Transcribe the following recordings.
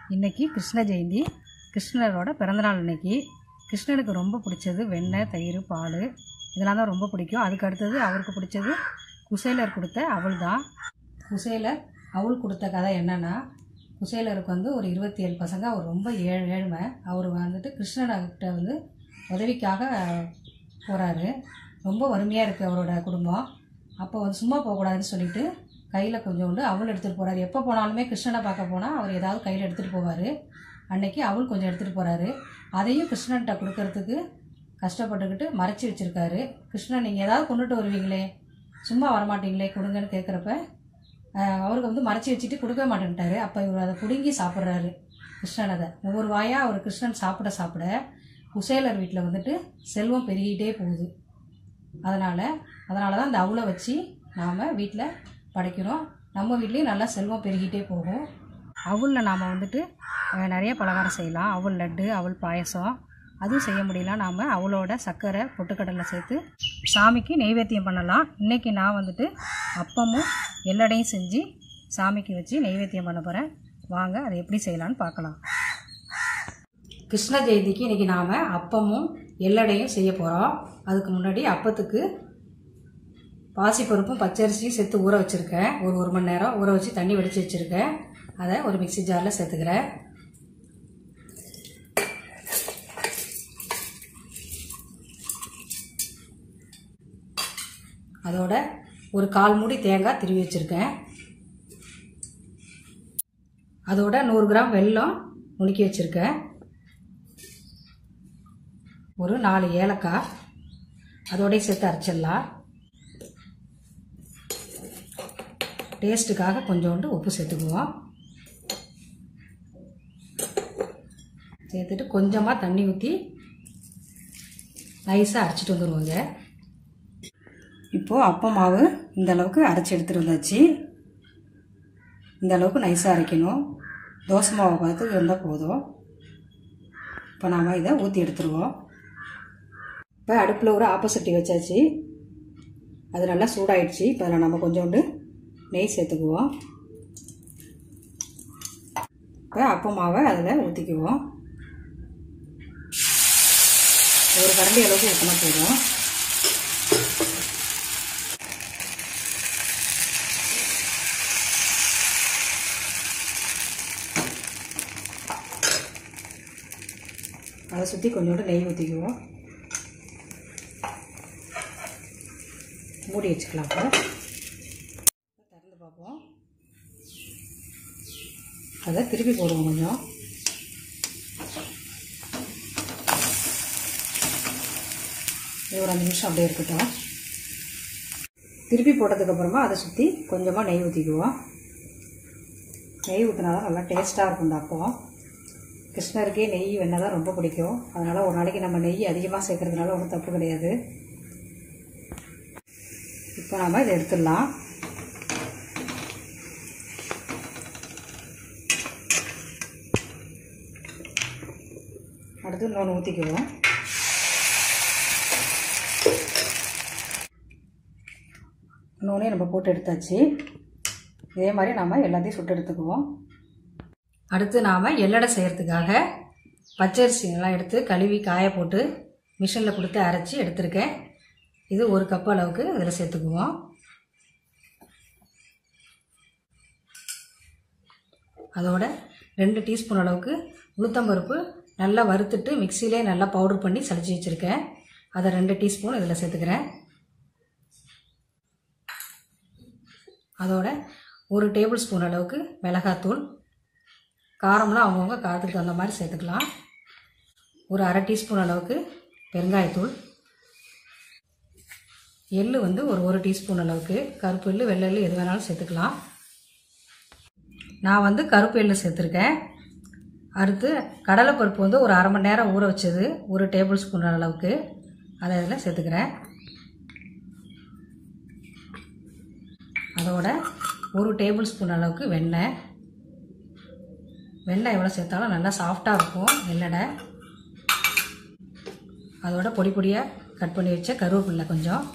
இன்னைக்கு கிருஷ்ண ஜெயந்தி கிருஷ்ணரோட பிறந்தநாள் இன்னைக்கு கிருஷ்ணனுக்கு ரொம்ப பிடிச்சது வெண்ணெய் தயிர் பால் இதெல்லாம் தான் ரொம்ப பிடிக்கும் அதுக்கு அடுத்தது அவருக்கு பிடிச்சது குசேலர் கொடுத்த அவள் தான் குசேலர் அவள் கொடுத்த கதை என்னென்னா குசேலருக்கு வந்து ஒரு இருபத்தி ஏழு பசங்க அவர் ரொம்ப ஏழ் ஏழ்மை அவர் வந்துட்டு கிருஷ்ணன்கிட்ட வந்து உதவிக்காக போகிறாரு ரொம்ப வறுமையாக இருக்குது அவரோட குடும்பம் அப்போ வந்து சும்மா போகக்கூடாதுன்னு சொல்லிட்டு கையில் கொஞ்சோண்டு அவள் எடுத்துகிட்டு போகிறாரு எப்போ போனாலுமே கிருஷ்ணனை பார்க்க போனால் அவர் ஏதாவது கையில் எடுத்துகிட்டு போவார் அன்னைக்கு அவள் கொஞ்சம் எடுத்துகிட்டு போகிறாரு அதையும் கிருஷ்ணன்கிட்ட கொடுக்கறதுக்கு கஷ்டப்பட்டுக்கிட்டு மறைச்சி வச்சுருக்காரு கிருஷ்ணன் நீங்கள் ஏதாவது கொண்டுட்டு வருவீங்களே சும்மா வரமாட்டீங்களே கொடுங்கன்னு கேட்குறப்ப அவருக்கு வந்து மறைச்சி வச்சுட்டு கொடுக்க மாட்டேன்ட்டாரு அப்போ இவர் அதை பிடுங்கி சாப்பிட்றாரு கிருஷ்ணன் அதை ஒவ்வொரு வாயாக அவர் கிருஷ்ணன் சாப்பிட சாப்பிட குசேலர் வீட்டில் வந்துட்டு செல்வம் பெருகிட்டே போகுது அதனால் அதனால தான் இந்த அவளை வச்சு நாம் வீட்டில் படைக்கிறோம் நம்ம வீட்லேயும் நல்லா செல்வம் பெருகிட்டே போகும் அவளில் நாம் வந்துட்டு அஹ், நிறைய பலகாரம் செய்யலாம் அவல் லட்டு அவல் பாயசம் அதுவும் செய்ய முடியல நாம் அவளோட சர்க்கரை பொட்டுக்கடலை சேர்த்து சாமிக்கு நெய்வேத்தியம் பண்ணலாம் இன்றைக்கி நான் வந்துட்டு அப்பமும் எல்லடையும் செஞ்சு சாமிக்கு வச்சு நெய்வேத்தியம் பண்ண போகிறேன் வாங்க அதை எப்படி செய்யலான்னு பார்க்கலாம் கிருஷ்ண ஜெயந்திக்கு இன்றைக்கி நாம் அப்பமும் எல்லடையும் செய்ய போகிறோம் அதுக்கு முன்னாடி அப்பத்துக்கு பாசிப்பருப்பும் பச்சரிசியும் சேர்த்து ஊற வச்சுருக்கேன் ஒரு ஒரு மணி நேரம் ஊற வச்சு தண்ணி வடித்து வச்சுருக்கேன் அதை ஒரு மிக்ஸி ஜாரில் சேர்த்துக்கிறேன் அதோட ஒரு கால் மூடி தேங்காய் திருவி வச்சுருக்கேன் அதோட நூறு கிராம் வெல்லம் நுணுக்கி வச்சுருக்கேன் ஒரு நாலு ஏலக்காய் அதோடய சேர்த்து அரைச்சிடலாம் டேஸ்ட்டுக்காக கொஞ்சோண்டு உப்பு சேர்த்துக்குவோம் சேர்த்துட்டு கொஞ்சமாக தண்ணி ஊற்றி நைஸாக அரைச்சிட்டு வந்துடுவோங்க இப்போது அப்ப மாவு இந்த அளவுக்கு அரைச்சி எடுத்துகிட்டு வந்தாச்சு இந்த அளவுக்கு நைஸாக அரைக்கணும் தோசை மாவை பார்த்து இருந்தால் போதும் இப்போ நாம் இதை ஊற்றி எடுத்துருவோம் இப்போ அடுப்பில் ஒரு ஆப்போசிட்டி வச்சாச்சு அது நல்லா சூடாயிடுச்சு இப்போ அதில் நம்ம கொஞ்சோண்டு நெய் சேர்த்துக்குவோம் இப்போ அப்ப மாவை அதில் ஊற்றிக்குவோம் ஒரு கரண்டி அளவுக்கு ஊற்றினா போதும் அதை சுற்றி கொஞ்சோண்டு நெய் ஊற்றிக்குவோம் மூடி வச்சுக்கலாம் இப்போ திறந்து பார்ப்போம் அதை திருப்பி போடுவோம் கொஞ்சம் இது ஒரு அஞ்சு நிமிஷம் அப்படியே இருக்கட்டும் திருப்பி போட்டதுக்கப்புறமா அதை சுற்றி கொஞ்சமாக நெய் ஊற்றிக்குவோம் நெய் ஊற்றினா தான் நல்லா டேஸ்ட்டாக இருக்கும் இந்த அப்பம் கிருஷ்ணருக்கே நெய் வெண்ணெய் தான் ரொம்ப பிடிக்கும் அதனால் ஒரு நாளைக்கு நம்ம நெய் அதிகமாக சேர்க்கறதுனால ஒன்றும் தப்பு கிடையாது இப்போ நாம் இதை எடுத்துடலாம் அடுத்து இன்னொன்று ஊற்றிக்குவோம் இன்னொன்னே நம்ம போட்டு எடுத்தாச்சு இதே மாதிரி நாம் எல்லாத்தையும் சுட்டு எடுத்துக்குவோம் அடுத்து நாம் எல்லடை செய்கிறதுக்காக பச்சரிசிங்கெல்லாம் எடுத்து கழுவி காய போட்டு மிஷினில் கொடுத்து அரைச்சி எடுத்திருக்கேன் இது ஒரு கப் அளவுக்கு இதில் சேர்த்துக்குவோம் அதோட ரெண்டு டீஸ்பூன் அளவுக்கு உளுத்தம்பருப்பு நல்லா வறுத்துட்டு மிக்சியிலே நல்லா பவுடர் பண்ணி சளிச்சு வச்சுருக்கேன் அதை ரெண்டு டீஸ்பூன் இதில் சேர்த்துக்கிறேன் அதோட ஒரு டேபிள் ஸ்பூன் அளவுக்கு மிளகாத்தூள் காரம்லாம் அவங்கவுங்க காரத்துக்கு தகுந்த மாதிரி சேர்த்துக்கலாம் ஒரு அரை டீஸ்பூன் அளவுக்கு பெருங்காயத்தூள் எள்ளு வந்து ஒரு ஒரு டீஸ்பூன் அளவுக்கு கருப்பு எள்ளு வெள்ளை எள்ளு எது வேணாலும் சேர்த்துக்கலாம் நான் வந்து கருப்பு எள்ளு சேர்த்துருக்கேன் அடுத்து கடலைப்பருப்பு வந்து ஒரு அரை மணி நேரம் ஊற வச்சது ஒரு டேபிள் ஸ்பூன் அளவுக்கு அதை இதில் சேர்த்துக்கிறேன் அதோட ஒரு டேபிள் ஸ்பூன் அளவுக்கு வெண்ணெய் வெண்ணெய் எவ்வளோ சேர்த்தாலும் நல்லா சாஃப்டாக இருக்கும் எள்ளடை அதோட பொடி பொடியாக கட் பண்ணி வச்ச கருவேப்பில்லை கொஞ்சம்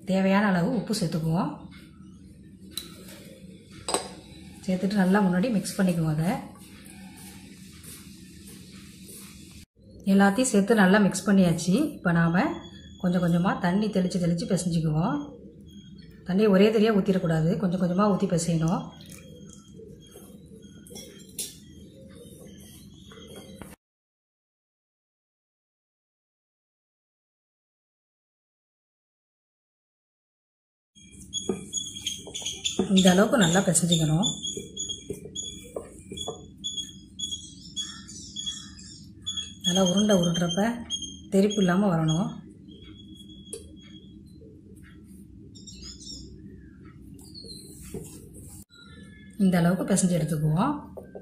தேவையான அளவு உப்பு சேர்த்துக்குவோம் சேர்த்துட்டு நல்லா முன்னாடி மிக்ஸ் பண்ணிக்குவோம் அதை எல்லாத்தையும் சேர்த்து நல்லா மிக்ஸ் பண்ணியாச்சு இப்போ நாம் கொஞ்சம் கொஞ்சமாக தண்ணி தெளித்து தெளித்து பிசைஞ்சிக்குவோம் தண்ணி ஒரே தெரியாக ஊற்றிடக்கூடாது கொஞ்சம் கொஞ்சமாக ஊற்றி பிசையணும் இந்த அளவுக்கு நல்லா பிசைஞ்சிக்கணும் நல்லா உருண்டை உருண்டுறப்ப தெறிப்பு இல்லாமல் வரணும் இந்த அளவுக்கு பிசைஞ்சு எடுத்துக்குவோம்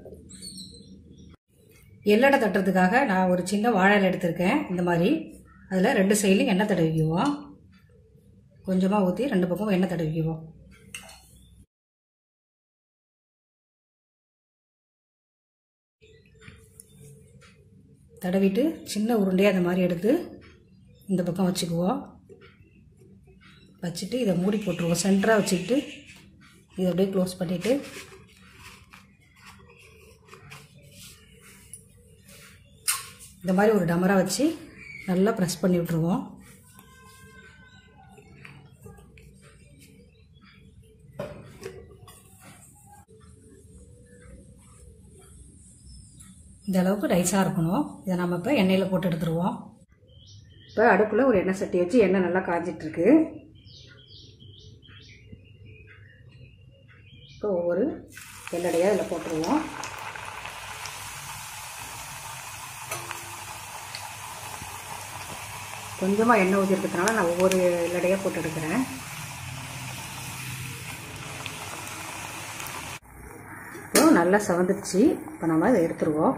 எள்ளடை தட்டுறதுக்காக நான் ஒரு சின்ன வாழை இலை எடுத்திருக்கேன் இந்த மாதிரி அதில் ரெண்டு சைட்லையும் எண்ணெய் தடவிக்குவோம் கொஞ்சமாக ஊற்றி ரெண்டு பக்கமும் எண்ணெய் தடவிக்குவோம் தடவிட்டு சின்ன உருண்டையாக அந்த மாதிரி எடுத்து இந்த பக்கம் வச்சுக்குவோம் வச்சுட்டு இதை மூடி போட்டுருவோம் சென்டராக வச்சுக்கிட்டு இதை அப்படியே க்ளோஸ் பண்ணிவிட்டு இந்த மாதிரி ஒரு டமரா வச்சு நல்லா ப்ரெஸ் பண்ணி விட்ருவோம் இந்த அளவுக்கு ரைஸாக இருக்கணும் இதை நம்ம இப்போ எண்ணெயில் போட்டு எடுத்துருவோம் இப்போ அடுப்பில் ஒரு எண்ணெய் சட்டி வச்சு எண்ணெய் நல்லா காஞ்சிட்ருக்கு இப்போ ஒவ்வொரு எல்லடையாக இதில் போட்டுருவோம் கொஞ்சமாக எண்ணெய் ஊற்றிருக்கிறதுனால நான் ஒவ்வொரு எல்லடையாக போட்டு எடுக்கிறேன் இப்போ நல்லா செவந்துடுச்சு இப்போ நம்ம இதை எடுத்துருவோம்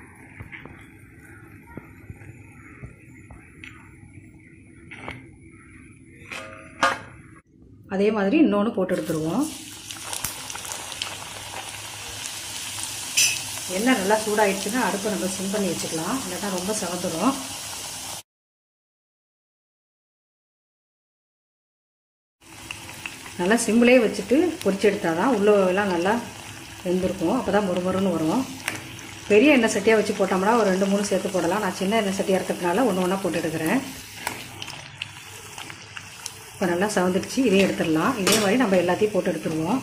அதே மாதிரி இன்னொன்று போட்டு எடுத்துருவோம் எண்ணெய் நல்லா சூடாயிடுச்சுன்னா அடுப்பை நம்ம சிம் பண்ணி வச்சுக்கலாம் இல்லைன்னா ரொம்ப செவந்துடும் நல்லா சிம்மிலே வச்சுட்டு பொரிச்சு எடுத்தால் தான் உள்ளே எல்லாம் நல்லா வெந்திருக்கும் அப்போ தான் மொறுமொறுன்னு வரும் பெரிய எண்ணெய் சட்டியாக வச்சு போட்டோம்னா ஒரு ரெண்டு மூணு சேர்த்து போடலாம் நான் சின்ன எண்ணெய் சட்டியாக இருக்கிறதுனால ஒன்று ஒன்றா போட்டு எடுக்கிறேன் இப்போ நல்லா சவந்துடுச்சு இதையும் எடுத்துடலாம் இதே மாதிரி நம்ம எல்லாத்தையும் போட்டு எடுத்துருவோம்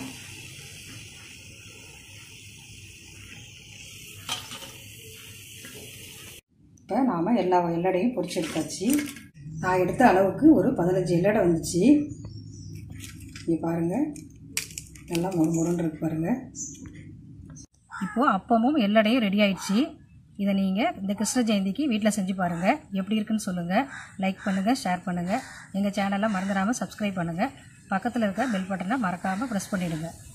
இப்போ நாம் எல்லா எல்லடையும் பொரிச்சு எடுத்தாச்சு நான் எடுத்த அளவுக்கு ஒரு பதினஞ்சு எல்லடை வந்துச்சு இங்கே பாருங்கள் நல்லா மொறு மொறுன்னு இருக்கு பாருங்கள் இப்போது அப்பமும் எல்லடையும் ரெடி ஆயிடுச்சு இதை நீங்கள் இந்த கிருஷ்ண ஜெயந்திக்கு வீட்டில் செஞ்சு பாருங்கள் எப்படி இருக்குன்னு சொல்லுங்கள் லைக் பண்ணுங்கள் ஷேர் பண்ணுங்கள் எங்கள் சேனலை மறந்துடாமல் சப்ஸ்கிரைப் பண்ணுங்கள் பக்கத்தில் இருக்க பெல் பட்டனை மறக்காமல் ப்ரெஸ் பண்ணிவிடுங்க